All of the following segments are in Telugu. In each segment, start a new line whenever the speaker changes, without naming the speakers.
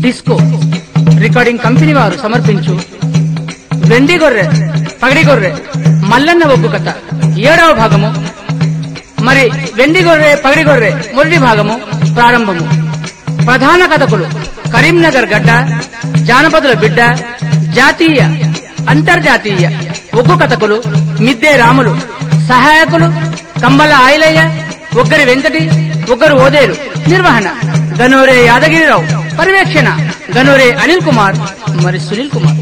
డిస్కో రికార్డింగ్ కంపెనీ వారు సమర్పించు వెండి గొర్రె పగడి గొర్రె మల్లన్న ఒగ్గు కథ ఏడవ భాగము మరి వెండి గొర్రె పగడి గొర్రె మొదటి భాగము ప్రారంభము ప్రధాన కథకులు కరీంనగర్ గడ్డ జానపదుల బిడ్డ జాతీయ అంతర్జాతీయ ఒగ్గు కథకులు మిద్దే రాములు సహాయకులు కంబల ఆయిలయ్య ఒగ్గరి వెంకటి ఒగ్గరు ఓదేరు నిర్వహణ గనోరే యాదగిరిరావు పర్యవేక్షణ గనోరే అనిల్ కుమార్ మరి సునీల్ కుమార్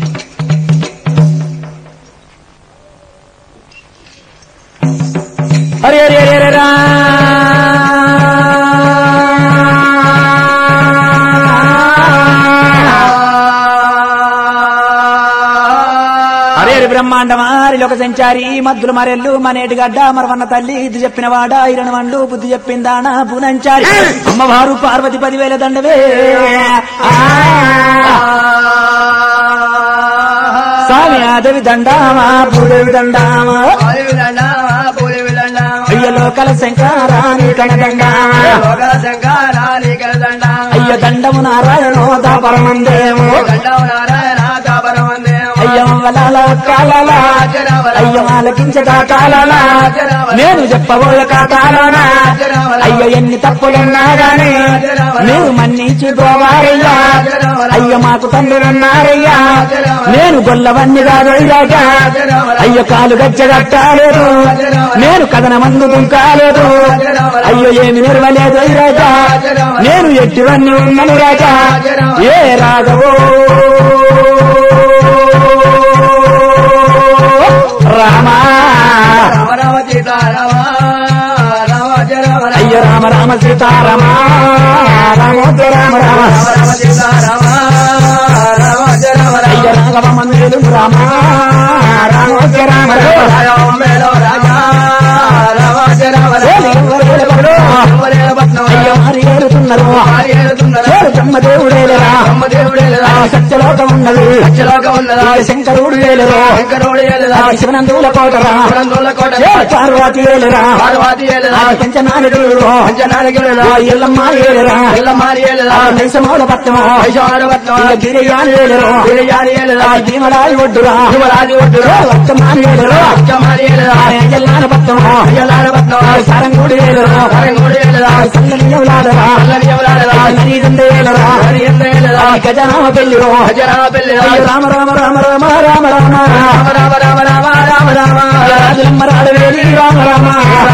హరి హరి హరి హరి రా హరి హరి బ్రహ్మాండమారి లోక సంచారి మద్దులు మరెల్లు మనేటి గడ్డ మరవన్న తల్లి ఇది చెప్పిన వాడ ఇరణ వండ్లు బుద్ధి చెప్పిందానా పూనంచారి అమ్మవారు పార్వతి పదివేల దండవే ఆ. స్వామి ఆదేవి దండామా భూదేవి దండామా అయ్య లోకల శంకరాని కనదండామా అయ్య దండము నారాయణో దాపరమందేమో అయ్య మంగళాల కాలాల అయ్య ఆలకించదా కాలాల నేను చెప్పబోయే కాలాల అయ్య ఎన్ని తప్పులున్నా గాని నేను మన్నించి గోవారయ్యా అయ్య మాకు తండ్రులున్నారయ్యా నేను గొల్లవన్ని కాదయ్యాగా అయ్య కాలు గచ్చగట్టాలేదు నేను కథన మందు దుంకాలేదు అయ్యో ఏమి నిర్వలేదు రాజా నేను ఎట్టివన్నీ ఉన్నను రాజా ఏ రాఘవో రామా అయ్య రామ రామ సీతారామ రామోద్ర రామ రామ అయ్య రాఘవ మందిరు రామ రామోద్ర రామ అయ్య మారి ఏలుతున్నారు చేరు బ్రహ్మదేవుడేలరా ఆ సత్యలోకం ఉన్నది ఆ శంకరుడు ఏలరు ఆ శివనందుల కోటరా చేరు పార్వతి ఏలరా ఆ పంచనాలుడు ఆ ఎల్లమ్మ ఏలరా ఆ దేశమౌల పట్టమా గిరియాలు ఏలరు ఆ భీమరాయి ఒడ్డురా వర్తమాని ఏలరు ఆ ఎల్లాన పట్టమా ఆ సారంగుడి ఏలరు ఆ సల్లని ఎవలాడరా ఆ నరీదండ ఏలరా ఆ గజనామ పెళ్ళిరో అయ్య రామ రామ రామ రామ రామ రామ రాజులమ్మ రాడవేలి రామ రామ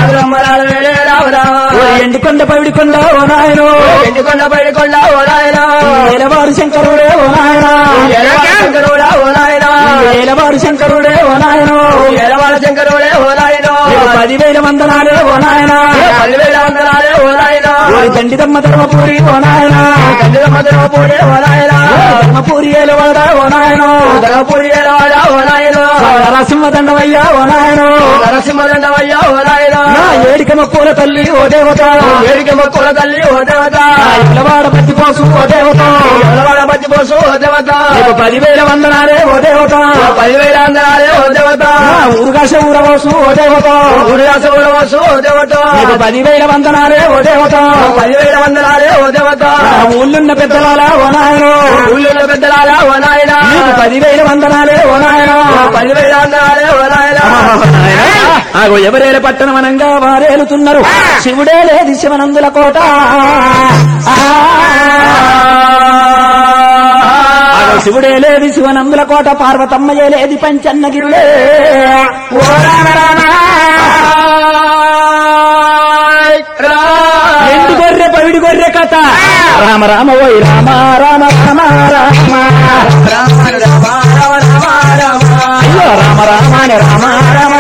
ఓ ఎండికొండ పవిడికొండ ఓ నాయనో
ఎండుకొండ బయటకొండ ఓ నాయనా
ఏలవారు శంకరుడే ఓ నాయనా
శంకరుడా ఓ నాయనా
ఏలవారు శంకరుడే ఓ నాయనో
ఎలవాడ శంకరుడే ఓ నాయనా
నీకు పదివేల వందనాలే ఓ నాయనా
పదివేల వందనాలే ఓ నాయనా
ఓ దండిదమ్మ ధర్మపూరి ఓ నాయనా
గండిల మధుర పూడే ఓ నాయనా
ధర్మపూరి ఏలవాడ ఓ నాయనో
ధనపూరి ఎలవాడ ఓ నాయనా
నరసింహ దండవయ్యా ఓ నాయనో
నరసింహదండవయ్యా ఓ నాయనా
నా ఏడికమ్మ పూల తల్లి ఓ దేవత
వేడిక మొక్కుల తల్లి ఓ దేవత
నా ఇలవాడ పత్తి పోసు ఓ దేవత
ఎలవాడ మధ్య పోసు ఓ దేవత
నీకు పదివేల వందనాలే ఓ దేవత
పదివేల వందనాలే ఓ దేవత
నా ఊరుగాస ఊరవోసు ఓ దేవత
ఊరిదాస ఊరవసు ఓ దేవత
నీకు పదివేల వందనాలే ఓ దేవత
పదివేల వందనాలే ఓ దేవత
నా ఊళ్ళున్న పెద్దలాల ఓ నాయనో
ఊళ్ళో పెద్దలారా ఓ నాయనా
నీకు పదివేల వందనాలే ఓ నాయనో
పదివేల వందనాలే ఓ నాయనా
ఆగో ఎవరేల పట్టణం అనంగా వారేలుతున్నారు శివుడే లేది శివనందుల కోట ఆగో శివుడే లేది శివనందుల కోట పార్వతమ్మయే లేది పంచన్నగిరులే ఓ రామ రామ ఎండు గొర్రె పవిడి గొర్రె కథ రామ రామ ఓయ్ రామ రామ రామ రామ అయ్యో రామ రామ అని రామ రామ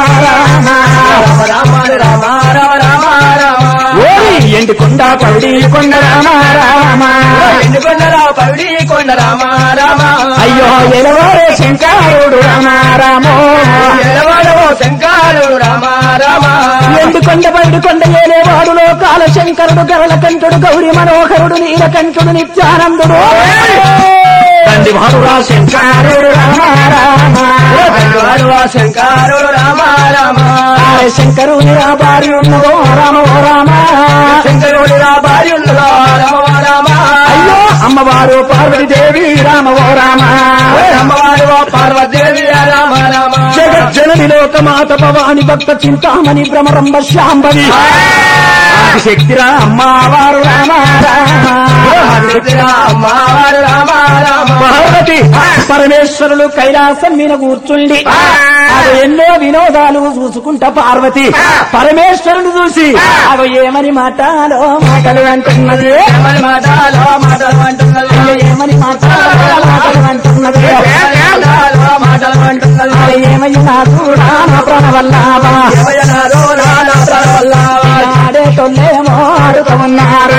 రామ రామ ఓరి ఎండు కొండ పవిడి కొండ రామ రామ
పవిడి కొండ రామ రామ
అయ్యో ఎలవారే శంకరుడు రామ రామో
ఎలవాడవో శంకారుడు రామ రామ
ఎండు కొండ పవిడి కొండ ఏలేవాడు లోకాల శంకరుడు గరళ కంఠుడు గౌరి మనోహరుడు నీలకంఠుడు నిత్యానందుడు తండ్రి భారురా శంకరుడు రామ రామ
వాడువా శంకారుడు రామ రామ
ఆరే శంకరుని రా భార్య ఉన్నదో రామ ఓ రామ
శంకరుడి రా భార్య ఉన్నదా రామ రామ
అయ్యో అమ్మ అమ్మవారు పార్వతీదేవి రామ ఓ రామ
అమ్మవారు పార్వదేవి రామ రామ
జగజ్జనని లోకమాత భవాని భక్త చింతామణి భ్రమరంబ శాంబవి శక్తిరా అమ్మవారు రామ రామ
అమ్మవారు రామ రామ
పార్వతి పరమేశ్వరులు కైలాసం మీద కూర్చుండి అది ఎన్నో వినోదాలు చూసుకుంటా పార్వతి పరమేశ్వరుడు చూసి అవి ఏమని మాటలో మాటలు అంటున్నది
ఎవరి మాటలో మాటలు అంటున్నది
ఏమని మాటలో మాటలు అంటున్నది
మాటలో మాటలు అంటున్నది
అది ఏమని నాకు రామ ప్రణవల్లాభ
ఎవయనాదో నానా ప్రవల్లావా.
ఆడేటోళ్ళేమో ఆడుతూ ఉన్నారు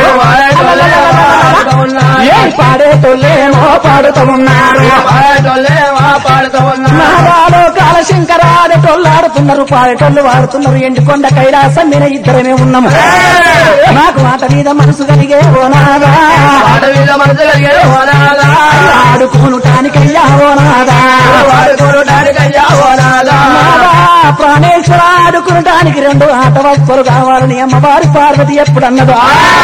ఏం పాడేటోళ్ళేమో పాడుతూ ఉన్నారు
పాడేటోళ్ళేమో పాడుతూ ఉన్నారు.
నాగాలో కాల శంకర ఆడేటోళ్ళు ఆడుతున్నారు పాడేటోళ్ళు వాడుతున్నారు ఎండుకొండ కైలాసం మీద ఇద్దరమే ఉన్నాము నాకు మాట మీద మనసు కలిగే ఓ నాదా
పాట మీద మనసు కలిగే ఓనాదా.
ఆడుకోనుటానికయ్యా ఓ నాదా
వాడుకోవడానికయ్యా ఓనాదా.
నాదా, ప్రాణేశ్వర ఆడుకునటానికి రెండు ఆట వస్తువులు కావాలని అమ్మవారి పార్వతి ఎప్పుడు అన్నదో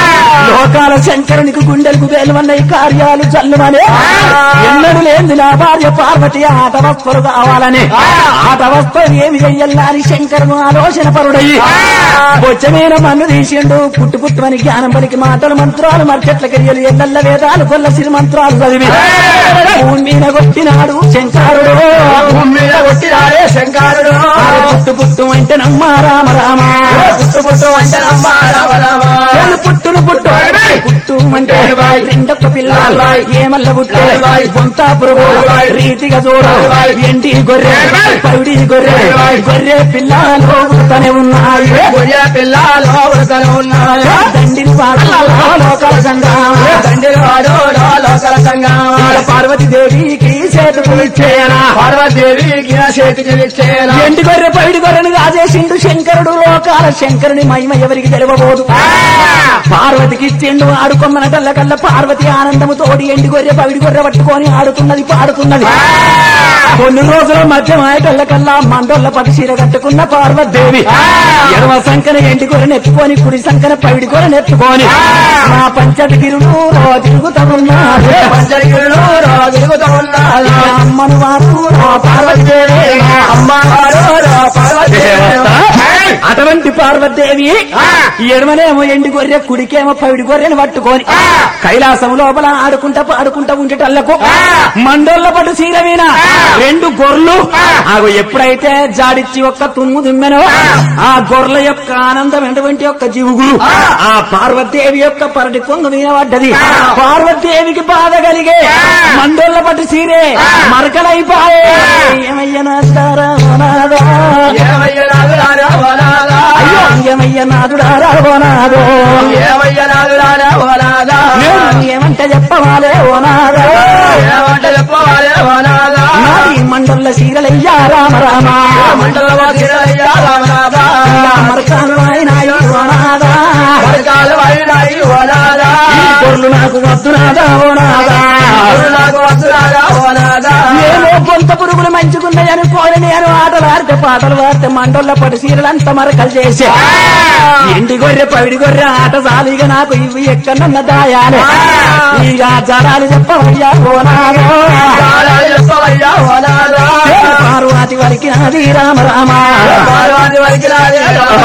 లోకాల శంకరునికి గుండెలకు వేలువన్నయి కార్యాలు చల్లుమని ఎన్నడు లేని నా భార్య పార్వతి ఆట వస్తువులు కావాలని ఆట వస్తువు ఏమి చెయ్యాలని శంకరును ఆలోచన పరుడయ్యి బొచ్చమైన మన్ను తీసిండు పుట్టు పుట్టుమని జ్ఞానం పలికి మాటలు మంత్రాలు మర్చెట్ల గిరియలు ఎల్లెల్ల వేదాలు కొల్ల సిరి మంత్రాలు చదివి భూమి మీద కొట్టినాడు శంకరుడు
భూమి మీద కొట్టినాడే శంకరుడు
పుట్టు పుట్టు అంటే నమ్మ రామ రామ
పుట్టు పుట్టు అంటే నమ్మ రామ రామ.
చెల్లు పుట్టును పుట్టు పుట్టు అంటే రెండొక్క పిల్ల ఏమల్ల పుట్టే బొంత పురుగు రీతిగా చూడ ఎండి గొర్రె పౌడి గొర్రె గొర్రె పిల్లలు తనే ఉన్నాయి
గొర్రె పిల్లలు ఉడకలు ఉన్నాయి
దండిని పాటలలో లోకాల సంఘం
తండ్రి వాడు లోకల సంఘం
పార్వతీదేవికి చేతుకు ఇచ్చేయనా
పార్వదేవికి చేతికి ఇచ్చేనా
ఎండి గొర్రె పైడి గొర్రెను రాజేసిండు శంకరుడు లోకాల శంకరుని మహిమ ఎవరికి తెలియబోదు పార్వతికి ఇచ్చిండు ఆడుకొమ్మనటల్ల కల్లా పార్వతి ఆనందము తోడి ఎండి గొర్రె పవిడి గొర్రె పట్టుకొని ఆడుతున్నది పాడుతున్నది కొన్ని రోజుల మధ్య మాయటల్ల కల్లా మండోళ్ళ పట్టు చీర కట్టుకున్న పార్వతీదేవి ఎడమ సంకన ఎండి గొర్రెను ఎత్తుకొని కుడి సంకన పవిడి గొర్రెను ఎత్తుకొని మా పంచటి గిరులు తిరుగుతున్నారు
పంచగిరులు తిరుగుతూ ఉన్నారు
అమ్మను వారు పార్వతీదేవి
అమ్మవారు పార్వదేవి
అటువంటి పార్వతీదేవి ఎడమనేమో ఎండి గొర్రె కుడికేమో పవిడి గొర్రెని పట్టుకొని కైలాసం లోపల ఆడుకుంటా పాడుకుంటా ఉండేటల్లకు మండోళ్ళ పట్టు సీర మీద రెండు గొర్రెలు ఆగు ఎప్పుడైతే జాడిచ్చి ఒక్క తుమ్ము దుమ్మెనో ఆ గొర్రెల యొక్క ఆనందం ఎటువంటి యొక్క జీవుగులు ఆ పార్వతీదేవి యొక్క పరటి కొంగు మీద పడ్డది పార్వతీదేవికి బాధ కలిగే మండోళ్ళ పట్టు సీరే మరకలైపాయే ఏమయ్య నాస్తారా నాదా
ఏమయ్య నాదు రారా ఓనాదా
అయ్యో ఏమయ్య నాదుడా రావనాదో
ఏమయ్య నాదు రారా ఓనాదా
నేను ఏమంటే చెప్పవాలే ఓ నాదా
ఏమంటే చెప్పవాలే ఓనాదా
నాది మండల సీరలయ్యా రామ రామ
మండల వాకిరయ్యా రామనాదా
మరకాలు నాయనాయి ఓ నాదా
వర్గాలు వైనాయి ఓనాదా
ఈ పొర్లు నాకు వద్దు నాదా ఓ నాదా
నాకు వస్తున్నారా ఓనాదా
ఏమో కొంత పురుగులు మంచుకున్నాయని కోరి నేను ఆటలు ఆడితే పాటలు ఆడితే మండోళ్ళ పడి సీరలంతా మరకలు చేసే ఎండి గొర్రె పవిడి గొర్రె ఆట సాలిగా నాకు ఇవి ఎక్కడన్న దాయాలి ఇక జరాలు చెప్పవయ్యా ఓ నాదో
కాలాలు చెప్పవయ్యా ఓనాదా
పార్వతి వరికి నాది రామ రామ
పార్వతి వరికిరాదే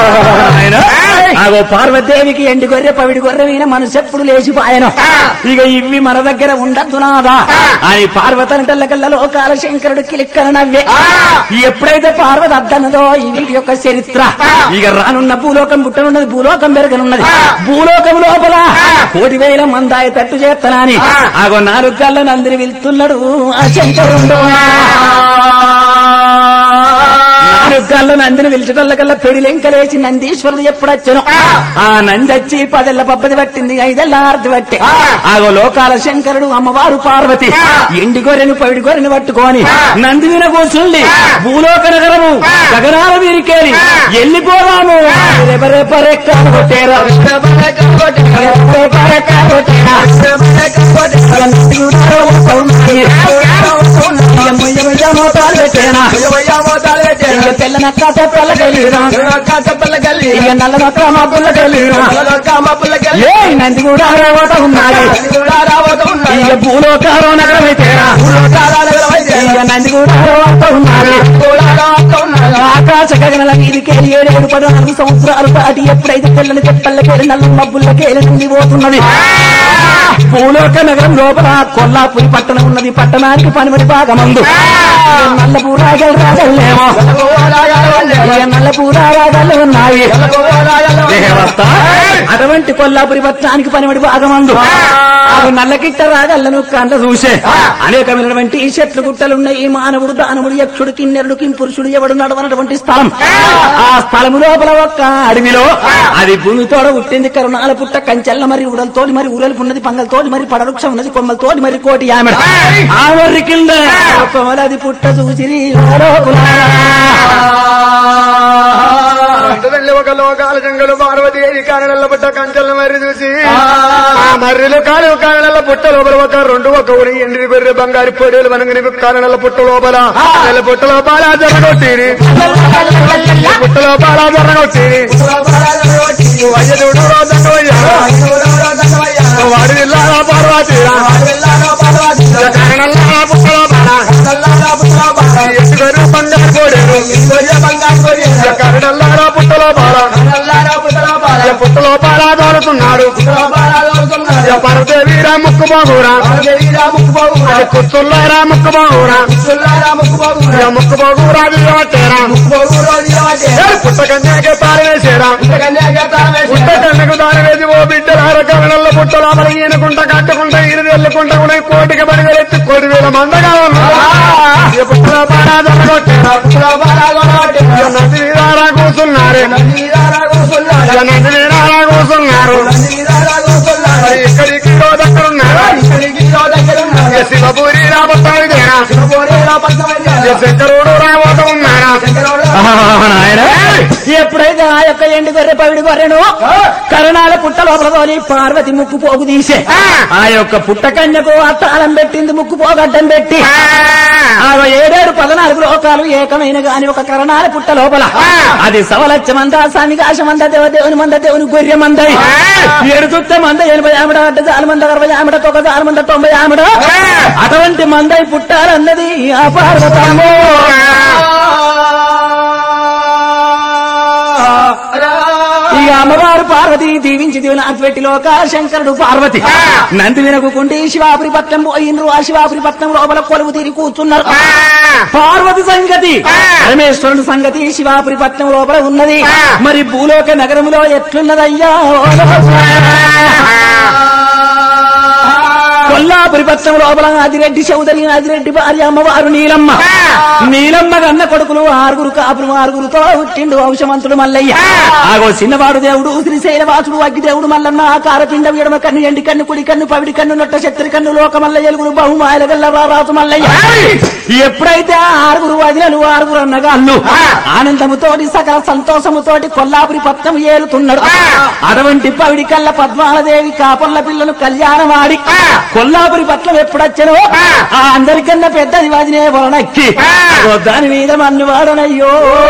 అగో పార్వతీదేవికి ఎండి గొర్రె పవిడి గొర్రె మీద మనసు ఎప్పుడు లేచిపోయాను ఇక ఇవి మన దగ్గర ఉండద్దు నాదా అని పార్వతంటల్లకల్లా లోకాల శంకరుడు కిలిక్కన నవ్వే ఎప్పుడైతే పార్వతి అద్దన్నదో ఈ వీటి యొక్క చరిత్ర ఇక రానున్న భూలోకం పుట్టనున్నది భూలోకం పెరగనున్నది భూలోకం లోపల కోటి వేల మందాయి తట్టు చేస్తానని ఆగో నాలుగు కళ్ళ నందిని వెళ్తున్నాడు ఆ శంకరుడు నాలుగు కళ్ళ నందిని పిలిచటల్లకల్లా పెడి లెంకలేసి నందీశ్వరుడు ఎప్పుడొచ్చను ఆ నంది వచ్చి పదెల్ల పబ్బది పట్టింది ఐదెల్ల ఆరతి పట్టి ఆగో లోకాల శంకరుడు అమ్మవారు పార్వతి ఎండి గొర్రెను పవిడి గొర్రెను పట్టుకొని నంది మీద కూర్చుండి భూలోక నగరము గగనాల వీరికేరి వెళ్ళిపోదాము రెపరెపరెక్కలు కొట్టేరా రెపరెపరెక్కలు కొట్టేరా తెల్ల నక్క తెప్పల కలిగిరా ఇక నల్ల నొక్క మబ్బులకి వెళ్ళినా ఏ నంది కూడా రావత ఉన్నది ఇక భూలోకారో నగరమైతేనా ఇక నంది కూడా రావత ఉన్నది ఆకాశ గగనల మీదికి ఏడేడు పద్నాలుగు సంవత్సరాలు దాటి ఎప్పుడైతే తెల్లని తెప్పల్లకేరి నల్ల మబ్బుల్లకేరి నుండి పోతున్నది భూలోక నగరం లోపల కొల్లాపురి పట్టణం ఉన్నది పట్టణానికి పనిమడి భాగమందు నల్ల పూరాగలు రాగలేమో నల్ల పూరాగాలు ఉన్నాయి దేవత అటువంటి కొల్లాపురి పట్టణానికి పనిమడి భాగమందు అవి నల్లకిట్ట రాగలను కంట చూసే అనేకమైనటువంటి చెట్లు గుట్టలున్నాయి మానవుడు దానవుడు యక్షుడు కిన్నెరుడు కింపురుషుడు ఎవడు నడవనటువంటి స్థలం ఆ స్థలము లోపల ఒక్క అడవిలో అది భూమితోడ పుట్టింది కరుణాల పుట్ట కంచెల్ల మరి ఉడలతోటి మరి ఊరలు ఉన్నది పంగలతోటి మరి పడవృక్షం ఉన్నది కొమ్మలతోటి మరి కోటి ఆమెడ ఆ మర్రి కింద కొమ్మలది పుట్ట చూసిరి
అంటదండి ఒక లోకాల జంగలు పార్వతి ఈ కారణాల పుట్ట కంచెల మర్రి చూసి ఆ మర్రిలో కాలు కారణాల పుట్ట లోపల ఒక రెండు ఒక ఊరి ఎండి బెర్రె బంగారు పొడేలు మనగని కారణాల పుట్ట లోపల నెల పుట్ట లోపల జరగొట్టిని పుట్ట లోపల జరగొట్టిని వయ్యదుడు వాడి విల్లారా పార్వతి కారణాల పుట్ట లోపల ఎత్తుగరు బంగారు పొడేలు కరణల్లారా పుట్ట లోపల పుట్ట లోపల దోలుతున్నాడు పరదేవీరా ముక్కు బాగురా కుత్తుల్లారా ముక్కు బాగురా ముక్కు బాగురా దిగబట్టేరా పుట్ట కన్యాకే తారవేసేరా పుట్ట కన్యకు తారవేసి ఓ బిడ్డలార కరణల్ల పుట్ట లోపల ఈయనకుంట కట్టుకుంటా ఈయన వెళ్ళకుంటా కూడా కోటికి బడిగలెత్తి కోటి వేల మందగా ఉన్నారు పుట్ట లోపల దొరగొట్టేరా నది వీరారా కూర్చున్నారు నది వీరారా కూర్చున్నారు మరి ఇక్కడికి దగ్గర ఉన్నారు శివపూరి రాబోతాయిదేనా శంకరుడు రాబోతూ ఉన్నారా
ఎప్పుడైతే ఆ యొక్క ఎండు గొర్రె పవిడి గొర్రెను కరణాల పుట్ట లోపల తోలి పార్వతి ముక్కు పోగు తీసే ఆ యొక్క పుట్ట కన్యకు అత్తాలం పెట్టింది ముక్కు పోగడ్డం పెట్టి ఆ ఏడేడు పదనాలుగు లోకాలు ఏకమైన గాని ఒక కరణాల పుట్ట లోపల అది సవలచ్చ మంద సన్నికాశ మంద దేవదేవుని మంద దేవుని గొర్రె మంద ఏడు చుట్ట మంద ఎనభై ఆమెడ అడ్డ జాలి మంద అరవై ఆమెడ ఒక జాలి మంద తొంభై ఆమెడ అటువంటి మందై పుట్టారన్నది ఆ పార్వతము ఈ అమ్మవారు పార్వతి దీవించి దీవెనాథ్ పెట్టి లోక శంకరుడు పార్వతి నంది వినకుంటే శివాపురి పట్నం పోయినరు ఆ శివాపురి పట్నం లోపల కొలువు తీరి కూర్చున్నారు పార్వతి సంగతి పరమేశ్వరుడు సంగతి శివాపురి పట్నం లోపల ఉన్నది మరి భూలోక నగరంలో ఎట్లున్నదయ్యా ఓ కొల్లాపురి పట్నం లోపల ఆదిరెడ్డి చౌదరి ఆదిరెడ్డి భార్య అమ్మవారు నీలమ్మ నీలమ్మ కన్న కొడుకులు ఆరుగురు కాపులు ఆరుగురుతో పుట్టిండు వంశమంతుడు మల్లయ్య ఆగో చిన్నవాడు దేవుడు శ్రీశైలవాసుడు అగ్గి దేవుడు మల్లన్న ఆకార పిండ ఎడమ కన్ను ఎండి కన్ను కుడి కన్ను పవిడి కన్ను నొట్ట శత్రి కన్ను లోక మల్ల ఎలుగురు బహుమాయల గల్ల రారాతు మల్లయ్య ఎప్పుడైతే ఆ ఆరుగురు వదిలలు ఆరుగురు అన్నగాళ్ళు ఆనందముతోటి సకల సంతోషముతోటి కొల్లాపురి పట్నం ఏలుతున్నాడు అటువంటి పవిడి కల్ల పద్మాలదేవి కాపల్ల పిల్లను కళ్యాణమాడి కొల్లాపురి పట్నం ఎప్పుడొచ్చనో ఆ అందరికన్నా పెద్దది వదినే వలనక్కి అగో దాని మీద మన్ను వాడనయ్యో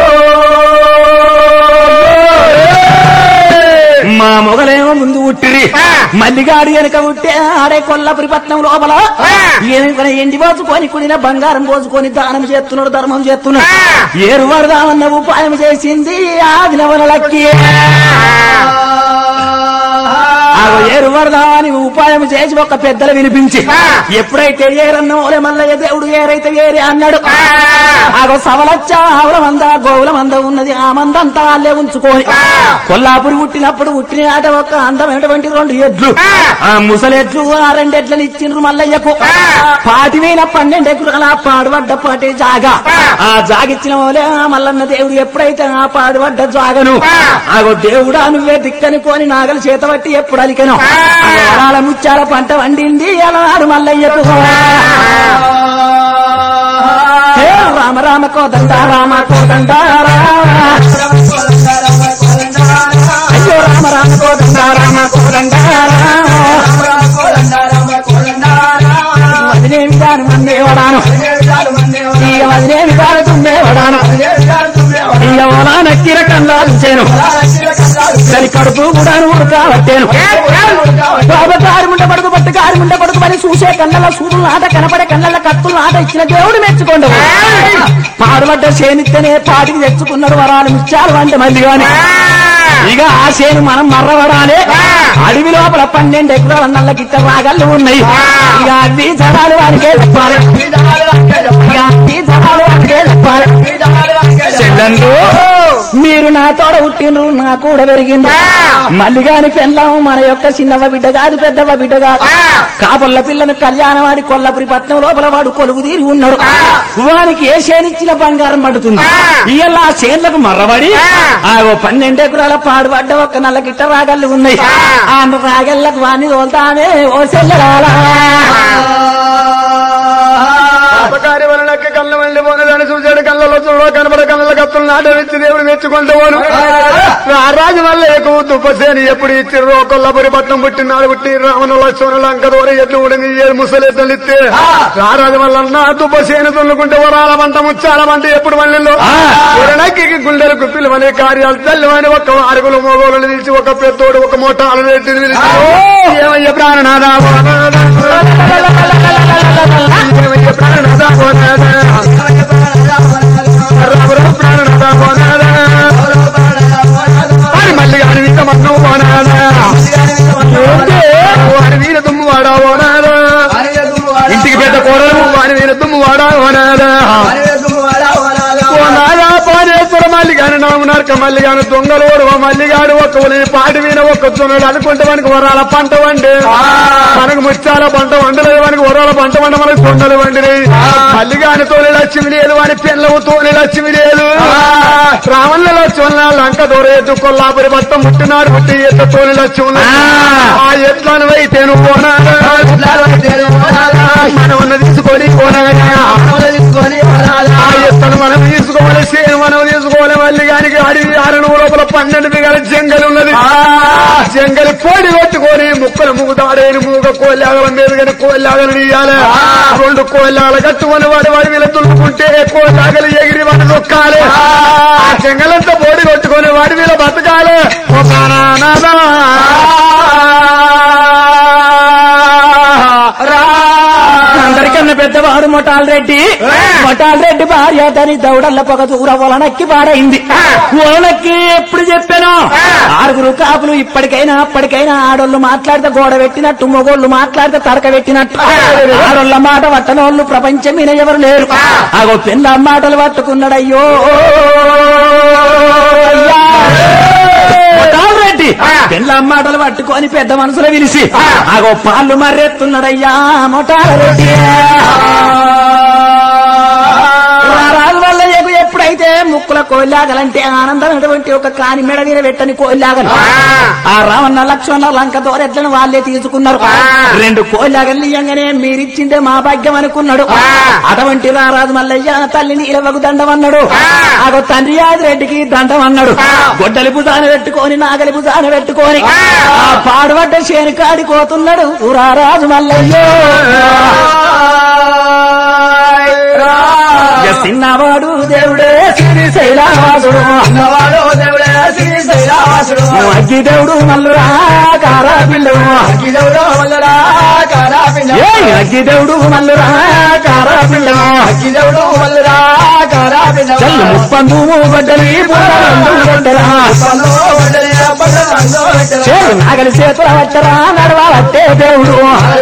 మా మొగలేమో ముందు ఉట్టిరి మల్లిగాడి వెనక ఉట్టే ఆడే కొల్లాపురి పట్నం లోపల ఈయన ఎండి పోసుకొని కుడిన బంగారం పోసుకొని దానం చేస్తున్నాడు ధర్మం చేస్తున్నాడు ఏరు వరదామన్న ఉపాయం చేసింది ఆదిన వలలక్కి ఆగో ఏరు వరదా అని ఉపాయం చేసి ఒక పెద్దలు వినిపించి ఎప్పుడైతే ఏరన్నోలే మల్లయ్య దేవుడు ఏరైతే ఏరే అన్నాడు ఆగో సవలచ్చ ఆవుల మంద గోవుల మంద ఉన్నది ఆ మందంతా అల్లే ఉంచుకొని కొల్లాపురి పుట్టినప్పుడు పుట్టిన ఆట ఒక అందమైనటువంటి రెండు ఎడ్లు ఆ ముసలెడ్లు ఆ రెండెడ్లను ఇచ్చిండ్రు మల్లయ్యకు పాటి మీద పన్నెండు ఎకరాల పాడుబడ్డ పాటి జాగా ఆ జాగిచ్చిన వాళ్ళే ఆ మల్లన్న దేవుడు ఎప్పుడైతే ఆ పాడుబడ్డ జాగను ఆగో దేవుడా నువ్వే దిక్కనుకోని నాగలు చేత పట్టి ఎప్పుడు అలికను వరాల ముచ్చాల పంట వండింది అలనాడు మల్లయ్యకు హే రామ రామ కోదండ రామ కోదండ అయ్యో రామ రామ కోదండ రామ కోదండ వదిలేమి దాని మందేవడాను ఇక వదిలేమి దాని తుందేవడాను ఇక ఓలా నక్కిర కన్నాలు చేను ఇద్దరి కడుపు కూడా ఉడకబట్టాను బాబా కారు ముండ పడుకు పట్టు కారు ముండ పడుకు మరి చూసే కళ్ళ సూదులు ఆట కనపడే కళ్ళ కత్తులు ఆట ఇచ్చిన దేవుడు మెచ్చుకోండు పాడుబడ్డ చేనిత్తేనే పాటికి తెచ్చుకున్నాడు వరాలు ఇచ్చారు అంటే మళ్ళీ గాని ఇక ఆ చేను మనం మర్రవడాలి అడవి లోపల పన్నెండు ఎకరాల నల్ల గిట్ట రాగళ్ళు ఉన్నాయి ఇక అవి జనాలు వారికే చెప్పాలి ఇక అవి జనాలు వారికే చెప్పాలి చెల్లెండు మీరు నా తోడ పుట్టిండ్రు నా కూడా పెరిగిండ్రు మల్లిగాని పెళ్ళాం మన యొక్క చిన్నవ బిడ్డ కాదు పెద్దవ బిడ్డ కాదు కాపుల్ల పిల్లను కళ్యాణం ఆడి కొల్లపురి పట్నం లోపల వాడు కొలువు తీరి ఉన్నాడు వానికి ఏ చేనిచ్చిన బంగారం పడుతుంది ఇవాళ ఆ చేన్లకు మర్రబడి ఆ ఓ పన్నెండు ఎకరాల పాడుపడ్డ ఒక నల్ల గిట్ట రాగళ్ళు ఉన్నాయి ఆ రాగళ్ళకు వాణ్ణి తోలుతానే ఓ చెల్లెలాలా
పాపకారి వలనకి కళ్ళ వెళ్ళి పోనదాన్ని చూశాడు కళ్ళలో చూడ కనబడ కళ్ళ కత్తులు నాటవిచ్చి దేవుడు మెచ్చుకుంటూ పోను రాజు వల్ల ఎక్కువ దుప్పసేని ఎప్పుడు ఇచ్చిర్రు కొల్లపురి పట్నం పుట్టినాడు పుట్టి రావణ లక్ష్మణ లంక దూర ఎట్లు ఉడిని ఏ ముసలెద్దలు ఇస్తే రారాజు వల్ల నా దుప్పసేని తుల్లుకుంటే వరాల పంట ముచ్చాల పంట ఎప్పుడు మళ్ళీ ఉరణకి గుండెలు కుప్పిలు అనే కార్యాలు తల్లి అని ఒక అరుగులు మోగోలు నిలిచి ఒక పెద్దోడు ఒక మోటాలు రెడ్డి నిలిచి ఏమయ్య ప్రాణనాథా ఏమయ్య ప్రాణనాథా పోనాదా రామరావు ప్రాణనాథా పోనాదా అని మళ్ళీ అని వీట మన్ను పోనాదా వారి వీర దుమ్ము వాడా పోనాదా ఇంటికి పెద్ద కోడలు వారి వీర దుమ్ము వాడా పోనాదా నాగా పానేశ్వర మల్లిగాని నాము నరక మల్లిగాని దొంగలోడు ఓ మల్లిగాడు ఒక్క ఉలి పాటి వీణ ఒక్క చున్నాడు అనుకుంటే మనకి వరాల పంట వండి మనకు ముచ్చాల పంట వండలేదు మనకి వరాల పంట వండ మనకు కొండలు వండిని మల్లిగాని తోలి లక్ష్మి లేదు వాని పిల్లవు తోలి లక్ష్మి లేదు రావణ లక్ష్మణ లంక దూరేదు కొల్లాపురి భర్త ముట్టినాడు పుట్టి ఎత్త తోలి లక్ష్మణ ఆ ఎట్లను అయితే నువ్వు పోనాడా మనం ఉన్న తీసుకొని పోనాడా ఆ ఎత్తను మనం తీసుకోవాలి సేను మనం తీసుకోవాలి మళ్ళీ గానికి అడవి ఆరణం లోపల పన్నెండు బిగల జంగల్ ఉన్నది జంగల్ కోడి కొట్టుకొని ముక్కలు మూగుతాడేని మూగ కోళ్ళాగల మీద కానీ కోళ్ళాగలు నీయాలి రెండు కోళ్ళాగలు కట్టుకొని వాడి వాడి వీళ్ళ తులుకుంటే కోళ్ళాగలు ఎగిరి వాడి నొక్కాలి ఆ జంగలంతా బోడి కొట్టుకొని వాడి వీళ్ళ బతకాలి ఒక నానాదా
అందరికన్నా పెద్దవాడు మొటాల్ రెడ్డి మొటాల్ రెడ్డి భార్య దాని దౌడల్ల పొగ దూర వలనక్కి పాడైంది వలనక్కి ఎప్పుడు చెప్పాను ఆరుగురు కాపులు ఇప్పటికైనా అప్పటికైనా ఆడోళ్ళు మాట్లాడితే గోడ పెట్టినట్టు మొగోళ్ళు మాట్లాడితే తడక పెట్టినట్టు ఆడోళ్ళ మాట పట్టనోళ్ళు ప్రపంచం మీద ఎవరు లేరు అగో పిల్ల మాటలు పట్టుకున్నాడయ్యో అయ్యా. మొటాల్ రెడ్డి పిల్ల మాటలు పట్టుకొని పెద్ద మనసులో పిలిచి ఆగో పాళ్ళు మర్రెత్తున్నాడయ్యా మొటాల రెడ్డి రారాజు వల్ల ఎగు ఎప్పుడైతే ముక్కుల కోల్లాగలంటే ఆనందమైనటువంటి ఒక కాని మెడ మీద పెట్టని కోల్లాగలు ఆ రావణ లక్ష్మణ లంక దోరెట్లను వాళ్ళే తీసుకున్నారు రెండు కోల్లాగలు ఇయ్యంగానే మీరిచ్చిందే మా భాగ్యం అనుకున్నాడు అటువంటి రారాజు మల్లయ్య తల్లిని ఇరవకు దండం అన్నాడు ఆగో తండ్రి రెడ్డికి దండం అన్నాడు గొడ్డలి భుజాన పెట్టుకొని నాగలి భుజాన పెట్టుకొని ఆ పాడుబడ్డ చేను కాడిపోతున్నాడు రారాజు మల్లయ్యో ఇక చిన్నవాడు దేవుడే శ్రీశైలవాసుడు అగ్గి దేవుడు మల్లురా కారా పిల్లడు ఏ అగ్గి దేవుడు మల్లురా కారా పిల్లడు చల్లు ముప్పందు గొడ్డలి గొడ్డరా చేరు నాగలి చేతుల వచ్చరా నడవాలట్టే దేవుడు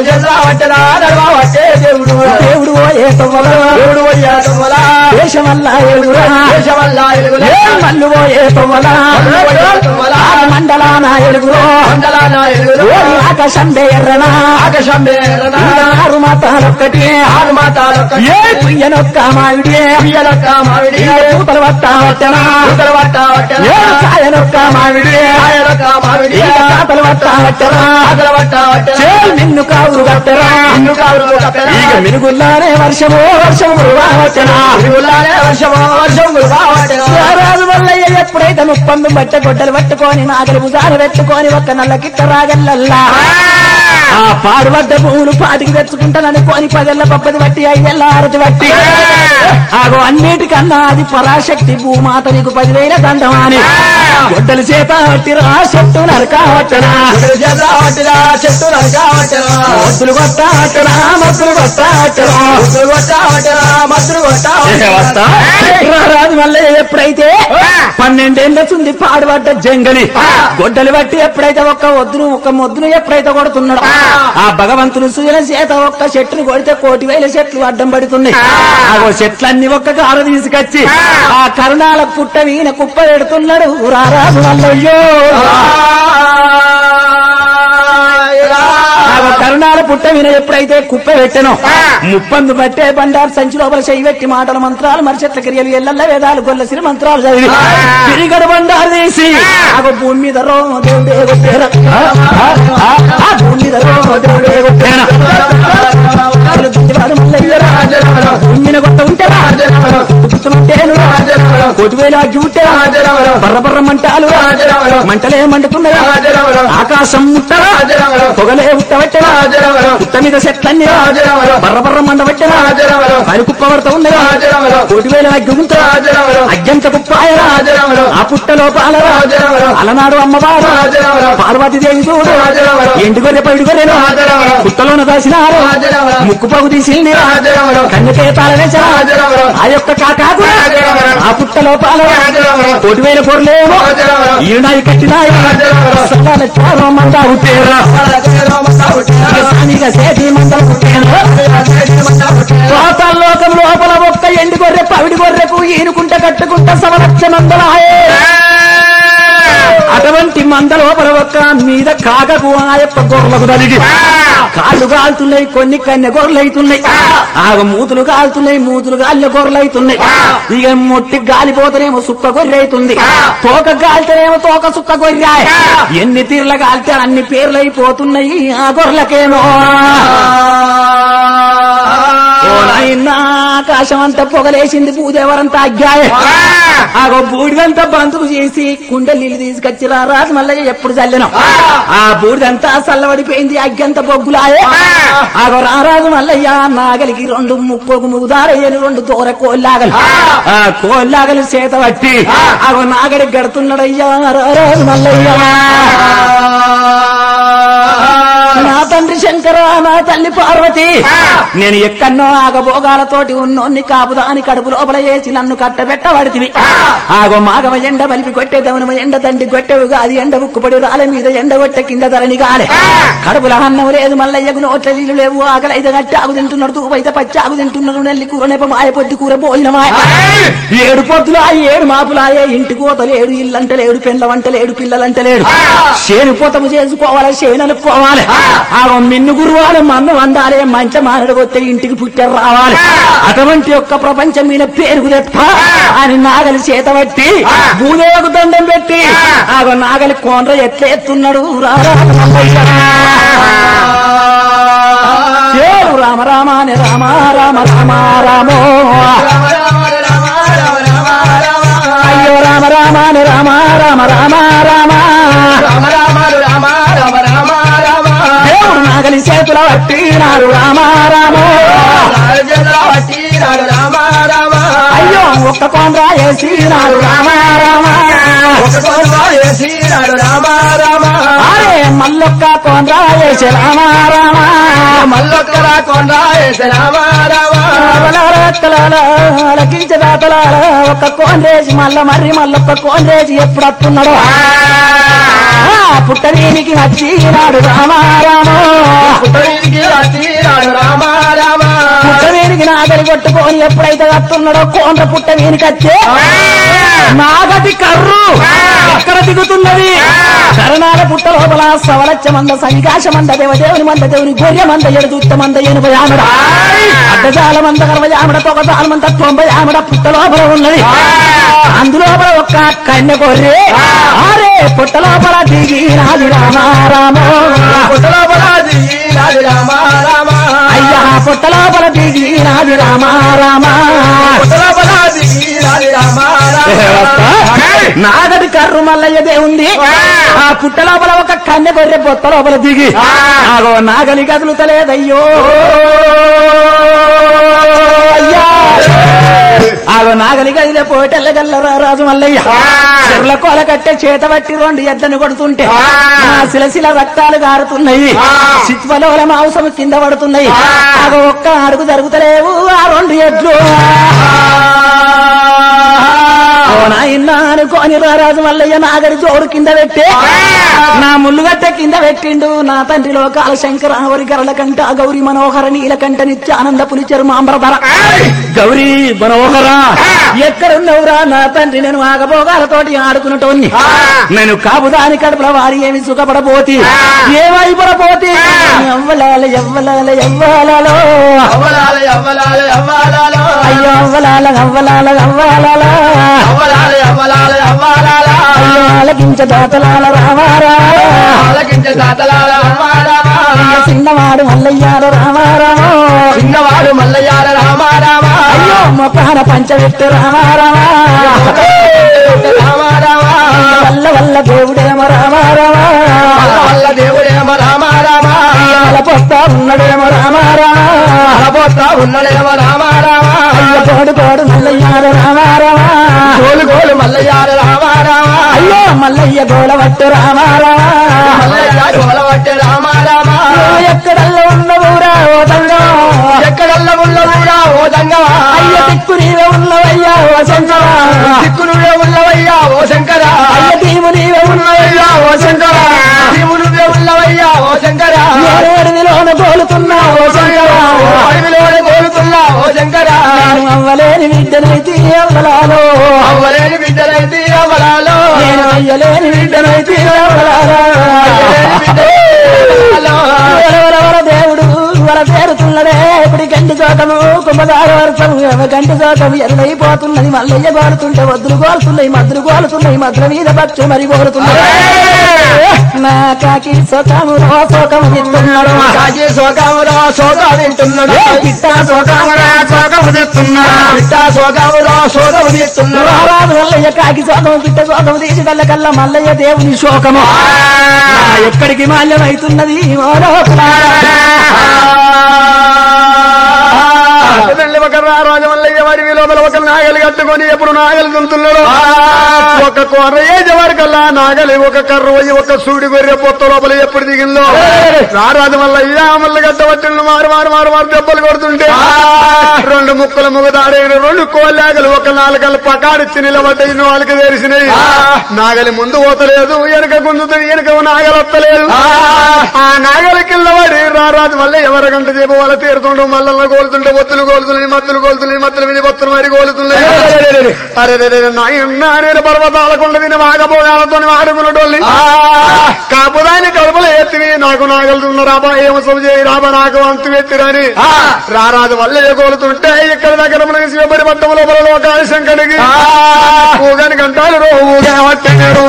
దేవుడు ఓ ఏ తవ్వల దేశమల్లా ఏడుగురా ఏ మల్లు ఓ ఏ తవ్వల ఆ మండలాన ఏడుగురు ఓ ఆకాశం ఎర్రనా ఆరు మాతాలొక్కటి ఏ పుయ్యనొక్క మావిడి ఏ పూతల వట్ట వట్టనా ఏ కాయనొక్క మావిడి ఏ కాతల వట్ట వట్టరా చే నిన్ను కావురు కట్టరా ఇక మినుగుల్లానే వర్షము వర్షము వచ్చనా రాజు వల్లయ్య ఎప్పుడైతే ముప్పందు బట్ట గొడ్డలు పట్టుకొని నాగలి భుజాలు పెట్టుకొని ఒక్క నల్ల కిట్ట రాగల్లల్లా ఆ పాడుబడ్డ భూములు పాటికి తెచ్చుకుంటాననుకోని పదేళ్ల పప్పది బట్టి ఐదేళ్ల ఆరతి బట్టి ఆగో అన్నిటికన్నా అది పరాశక్తి భూమాత నీకు పదివేల దండమాని గొడ్డల చేత పట్టిరా చెట్టు నరకావట్టనా
చేతవట్టిరా చెట్టు నరకావట్టరా
మద్దులు కొట్టావట్టనా మద్దులు కొట్టావట్టనా
ముగ్గురు కొట్టావట్టరా మద్దులు కొట్టావట్టరా
రాజు వల్ల ఎప్పుడైతే పన్నెండేళ్ల చుంది పాడుపడ్డ జంగని గొడ్డలు బట్టి ఎప్పుడైతే ఒక్క వద్దును ఒక మొద్దును ఎప్పుడైతే కొడుతున్నాడు ఆ భగవంతుని సూచన చేత ఒక్క చెట్టును కొడితే కోటి వేల చెట్లు అడ్డం పడుతున్నాయి ఆ చెట్లన్నీ ఒక్క కారు తీసుకొచ్చి ఆ కరుణాల పుట్ట వీణ కుప్ప పెడుతున్నాడు రారాజు వల్లయ్యో ఆ కరుణాల పుట్ట విన ఎప్పుడైతే కుప్ప పెట్టానో ముప్పందు బట్టే బండారు సంచి లోపల చెయ్యి పెట్టి మాటల మంత్రాలు మరి చెట్ల క్రియలు ఎల్లల్ల వేదాలు గొల్ల సిరి మంత్రాలు చదివి తిరిగడు బండారు తీసి ఆ భూమి మీద రో దేవుడే కొట్టేరా. ఆ, ఆ, ఆ, ఆ భూమి మీద రో దేవుడే కొట్టేరా. వాళ్ళు దుద్దివాడు మల్లయ్యరా. భూమి మీద కొట్ట ఉంటేరా పుట్టుమంటేను కోటి వేలు అగ్గి ఉంటేరా బర్ర బర్ర మంటాలు మంటలే మండుతున్నారా ఆకాశం ముట్టరా పొగలే ఉట్టబట్టరా పుట్ట మీద చెట్లన్నీ బర్ర బర్ర మండబట్టరా పని కుప్ప పడతా ఉన్నదా కోటి వేల అగ్గి ఉంటరా అగ్గంత కుప్పాయరా ఆ పుట్టలో పాలరా అలనాడు అమ్మవారు పార్వతి దేవి చూడు ఎండు గొర్రె పైడు గొర్రెను పుట్టలోన దాసినారు ముక్కు పగు తీసింది కన్నుకే తాళవేసరా ఆ యొక్క కాకాకు ఆ పుట్టలో పాలరా కోటి వేల పొరలేమో ఈనాయి కట్టినాయి సల్లాల చారో మంద ఉట్టేరా సానిగా సేటి మందల పుట్టేరా లోకం లోపల ఒక్క ఎండు గొర్రె పవిడి గొర్రెకు ఈనుకుంట కట్టుకుంట సమలక్ష మందలాయే అటువంటి మంద లోపల ఒక్క మీద కాకకు ఆ యొక్క గొర్రెలకు తలిగి కాళ్ళు కాలుతున్నాయి కొన్ని కన్నె గొర్రెలు అవుతున్నాయి ఆగ మూతులు కాలుతున్నాయి మూతులు గాలిన గొర్రెలు అవుతున్నాయి ఇక మొట్టి గాలిపోతేనేమో సుక్క గొర్రె అవుతుంది తోక గాలితేనేమో తోక సుక్క గొర్రె ఎన్ని తీర్ల కాలితే అన్ని పేర్లు అయిపోతున్నాయి ఆ గొర్రెలకేమో ఓ నాయనా ఆకాశం అంతా పొగలేసింది భూదేవరంతా అగ్గాయ ఆగో బూడిదంతా బంతుకు చేసి కుండ నీళ్ళు తీసుకొచ్చి రా రాజు మల్లయ్య ఎప్పుడు చల్లినాం ఆ బూడిదంతా చల్లబడిపోయింది అగ్గంత బొగ్గులాయే ఆగో రారాజు మల్లయ్య నాగలికి రెండు ముక్కోకు ముగుదారయ్యని రెండు దూర కోల్లాగలు ఆ కోల్లాగలు చేత పట్టి ఆగో నాగడి గడుతున్నాడయ్యా రారాజు మల్లయ్య నా తండ్రి శంకర నా తల్లి పార్వతి నేను ఎక్కన్నో ఆగభోగాలతోటి ఉన్నోన్ని కాపుదాని కడుపు లోపల వేసి నన్ను కట్టబెట్టబడితివి ఆగో మాగవ ఎండ బలిపి కొట్టే దవనమ ఎండ తండ్రి కొట్టెవుగా అది ఎండ ఉక్కుపడి రాల మీద ఎండ కొట్టే కింద ధరణి కాలే కడుపుల అన్నం లేదు మల్లయ్యకు నోట్ల నీళ్లు లేవు ఆకలి అయితే గట్టి ఆగు తింటున్నాడు తూపైతే పచ్చి ఆగు తింటున్నాడు నెల్లి కూర నెప మాయ పొద్దు కూర భోజనమాయ ఏడు పొద్దులా ఏడు మాపులాయే ఇంటి కోత లేడు ఇల్లంట లేడు పెండ్ల వంట లేడు పిల్లలంట లేడు చేను పోతము చేసుకోవాలి చేనలు పోవాలి ఆగో మిన్ను గురువాలి మన్ను వండాలి మంచ మానడు కొత్త ఇంటికి పుట్టారు రావాలి అటువంటి యొక్క ప్రపంచం మీద పేరుకు తెప్ప అని నాగలి చేత పట్టి భూదేవకు దండం పెట్టి ఆగో నాగలి కోండ్ర ఎట్లా ఎత్తున్నాడు రారా రామ రామ అని రామ రామ రామ రామో అయ్యో రామ రామ అని రామ రామ రామ రామ దేవుడు నాగలి చేతుల పట్టినాడు రామ రామో అయ్యో ఒక్క కోండ్ర వేసినాడు రామ రామ అరే మల్లొక్క కోండ్ర వేసి రామ రామ
మల్లొక్కరా కొండ వేసి రామ రామ
లకించదాతలాల ఒక్క కోండ్రేసి మల్ల మర్రి మల్లొక్క కోండ్రేసి ఎప్పుడు వస్తున్నాడు పుట్టనీనికి వచ్చినాడు రామ రామో
పుట్టడానికి వచ్చినాడు రామ రామ
పుట్టవీనికి నాగలి కొట్టుకొని ఎప్పుడైతే వస్తున్నాడో కోండ్ర పుట్ట వీనికి వచ్చే నాగటి కర్రు ఎక్కడ దిగుతున్నది కరణాల పుట్ట లోపల సవలచ్చ మంద సంకాశ మంద దేవదేవుని మంద దేవుని గొర్రె మంద ఎడుతుత్త మంద ఎనుభై ఆమడ అడ్డజాల మంద గర్భజామడ తొగజాల మంద తొంభై ఆమడ పుట్ట లోపల ఉన్నది అందులోపల ఒక్క కన్య గొర్రె అరే పుట్ట లోపల దిగి రాజు రామారామో
పుట్టలోపల దిగినాడు రామ రామ
అయ్యా పుట్ట లోపల దిగి రాజు రామారామా
పుట్టలోపల దిగినాడు రామ రామ
నాగడి కర్రు మల్లయ్య దేవుంది ఆ పుట్ట లోపల ఒక కన్నె గొర్రె పొత్త లోపల దిగి ఆగో నాగలి కదులుతలేదయ్యో అయ్యా ఆగో నాగలి గదిలే పోటెల్ల గల్లరా రాజు మల్లయ్య చెర్ల కోల కట్టే చేత పట్టి రెండు ఎద్దని కొడుతుంటే నా శిలశిల రక్తాలు గారుతున్నాయి సిత్వలోల మాంసం కింద పడుతున్నాయి ఆగో ఒక్క అడుగు జరుగుతలేవు ఆ రెండు ఎడ్లు ఓ నాయన అనుకోని రారాజు మల్లయ్య నాగడి జోడు కింద పెట్టే నా ముళ్ళుగట్ట కింద పెట్టిండు నా తండ్రి లోకాల శంకర వరి గరల కంట గౌరి మనోహర నీలకంఠ నిత్య ఆనంద పులిచెరు మాంబరధర గౌరీ మనోహర ఎక్కడున్నవురా నా తండ్రి నేను ఆగభోగాలతోటి ఆడుకున్నటోన్ని నేను కాపుదాని కడుపుల వారి ఏమి సుఖపడబోతి ఏమైపడబోతి ఎవ్వలాల ఎవ్వలాల ఎవ్వాలలో
అవ్వలాల అవ్వలాల అవ్వాలాలో
అయ్యో అవ్వలాల అవ్వలాల అవ్వాలలో
అవ్వలాల అవ్వలాల అవ్వాలాల
అయ్యో ఆలకించ దాతలాల రామారా
ఆలకించే తాతలాల అవ్వాలామా
అయ్యో చిన్నవాడు మల్లయ్యారు రామారామో
చిన్నవాడు మల్లయ్యాల రామారామా
అయ్యో మొక్కన పంచవెట్టు రామారామా
రామారామా
వల్ల వల్ల దేవుడేమో రామారామా
వల్ల వల్ల దేవుడేమ రామారామా
అల పొస్తా ఉన్నడేమో రామారామా
అలబోతా ఉన్నడేమ రామారామా
అయ్యో కోడు కోడు మల్లయ్యారు రామారామా
గోలు గోలు మల్లయ్యాల రామారామా
అయ్యో మల్లయ్య గోడవట్టు రామారామా
మల్లయ్య గోలవట్టే రామారామా
నువ్వు ఎక్కడల్లో ఉన్న ఊరా ఓ తంగం
ఎక్కడల్ల ఉన్న ఊరా ఓ దంగవా
అయ్య దిక్కు నీవే ఉన్నవయ్యా ఓ శంకరా
దిక్కు నువ్వే ఉన్నవయ్యా ఓ శంకరా
అయ్య దీము నీవే ఉన్నవయ్యా ఓ శంకరా
నీవు నువ్వే ఉన్నవయ్యా ఓ శంకరా
ఏరేడుదిలోన గోలుతున్నా ఓ శంకరా
అడవిలోనే కోలుతున్నా ఓ శంకరా
నేను అవ్వలేని బిడ్డనైతే అవ్వలాలో
అవ్వలేని బిడ్డలైతే అమలాలో
నేను అయ్యలేని బిడ్డనైతే అవ్వలాలో ఎవరెవరెవర దేవుడు వర పేరుతున్నదే ఇప్పుడు గంటి చోటము కుంభదార వర్షము గంటి చోటము ఎరుడైపోతున్నది మల్లయ్య గోలుతుంటే వద్దులు గోలుతున్నాయి మద్దులు గోలుతున్నాయి మద్దుల మీద బచ్చు మరి గోలుతున్నాయి నా కాకి సొకము రో సోకము తింటున్నాడు
కాజీ సోకామురా సోగా వింటున్నాడు
పిట్ట సోకమురా సోకము తింటున్నాడు
బిడ్డ సోకామురా సోగము తీస్తున్నాడు
రారాజు మల్లయ్య కాకి శోకము పిట్ట శోకము తీసి కల్లా మల్లయ్య దేవుని శోకము నా ఎక్కడికి మాల్యమైతున్నది ఓ లోపలారా.
అతనండి ఒక రాజమల్లయ్య వారి లోపల ఒక నాగలి కట్టుకొని ఎప్పుడు నాగలి దుంతున్నాడు ఒక కొర్ర ఏజ వరకల్లా నాగలి ఒక కర్ర పోయి ఒక సూడి గొర్రె పొత్త లోపల ఎప్పుడు దిగిందో రారాజు మల్లయ్య మల్ల గడ్డ పట్టిండు మారు మారు మారు మారు దెబ్బలు కొడుతుంటే రెండు ముక్కల ముగదాడైన రెండు కోలాగలు ఒక నాలుగల పకాడిచ్చి నిలబడ్డాయి నాలుగు తెరిసినాయి నాగలి ముందు పోతలేదు వెనక గుంజుతుంది వెనక నాగలి వస్తలేదు ఆ నాగలి కింద పడి రారాజు వల్ల ఎవరి గంట చేపు వాళ్ళ తీరుతుండవు మల్లల్లో కోలుతుంటే ఒత్తులు కోలుతున్నాయి మత్తులు కోలుతున్నాయి మత్తులు మీద బొత్తులు మరి కోలుతున్నాయి అరే రే, రే, రే, నాయనా నేను పర్వతాల కొండ తిని వాగపోగాలతో వాడుకున్నటోళ్ళి కాపుదాని కడుపులో ఎత్తివి నాకు నాగలుతున్న రాబా ఏమో సొమ్ము చేయి రాబా నాకు అంతు ఎత్తిరని రారాజు వల్ల కోలుతుంటే ఇక్కడ దగ్గర మనకి శివపడి పట్టం లోపల లోకాల శంకరికి ఊగని గంటాలు రో ఊగా పట్టినారు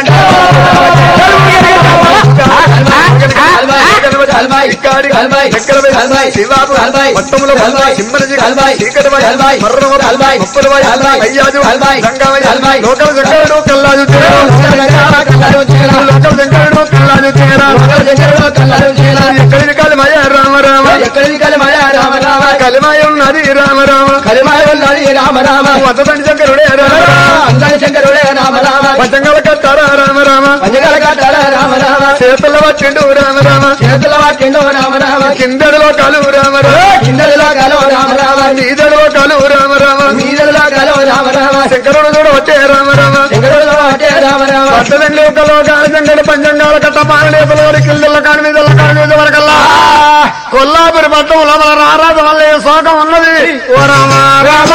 ఎక్కడికి కలిమయ రామ రామ కలిమయ ఉన్నది రామ రామ వద్దదండి శంకరుడే రామ రామ
శంకరుడే రామ రామ
పంచంగల కట్టారా రామ రామ
పంచగల కట్టాల రామ రామ
చేతుల వచ్చిండు రామ రామ
చేతుల వాక్యంలో రామ రామ
కిందడిలో కలు రామ రామ
కిందలో కలో రామ రామ
నీదడిలో కలు రామ రామ
మీదలో కలో రామ రామ
శంకరుడు కూడా వచ్చే రామ రామ
శంకరుడు అంటే రామ రామ
పట్టదండి ఒక లోకాల జంగడి పంచంగాల కట్ట పాలనేతల వారి కిల్లల కాని మీద కాని మీద వరకల్లా కొల్లాపురి పట్టం లోపల రారాజు వల్ల ఏ శోకం ఉన్నది ఓ రామ రామ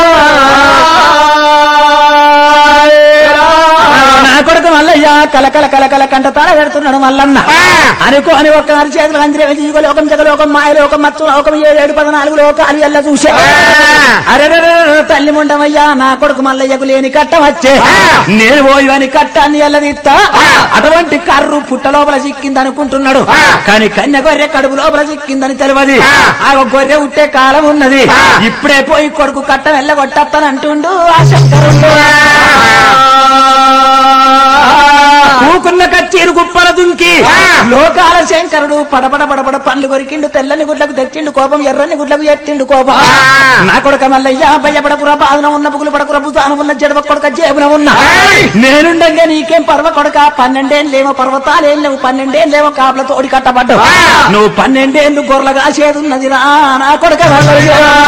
నా కొడుకు మల్లయ్య కలకల కలకల కంట తాళ పెడుతున్నాడు మల్లన్న అనుకో అని ఒక్క అరి చేతులు అందిరే జీవ లోకం జగలోకం మాయ లోకం మత్తు లోకం ఏడు ఏడు పద్నాలుగు లోకాలు ఎల్ల చూసే అరే తల్లి ముండమయ్యా నా కొడుకు మల్లయ్యకు లేని కట్టం వచ్చే నేను పోయి అని కట్టాన్ని ఎల్లదిస్తా అటువంటి కర్రు పుట్ట లోపల చిక్కింది అనుకుంటున్నాడు కానీ కన్య గొర్రె కడుపు లోపల చిక్కిందని తెలియదు ఆ గొర్రె ఉట్టే కాలం ఉన్నది ఇప్పుడే పోయి కొడుకు కట్టం ఎల్లగొట్టేస్తానంటుండు ఆ శంకరుడు ఊకున్న కచ్చీరు గుప్పల దుంకి లోకాల శంకరుడు పడబడ పడబడ పండ్లు కొరికిండు తెల్లని గుడ్లకు తెచ్చిండు కోపం ఎర్రని గుడ్లకు ఎత్తిండు కోపం నా కొడుక మల్లయ్య భయపడకుర బాధన ఉన్న పుగులు పడకుర భూతానం ఉన్న జడవ కొడుక జేబున ఉన్న నేనుండగా నీకేం పర్వ కొడక పన్నెండేళ్ళేమో పర్వతాలేం లేవు పన్నెండేళ్ళేమో కాపుల తోడి కట్టబడ్డావు నువ్వు పన్నెండేళ్ళు గొర్రెలుగా చేదున్నది రా నా కొడుక మల్లయ్య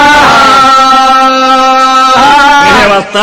నేనే వస్తా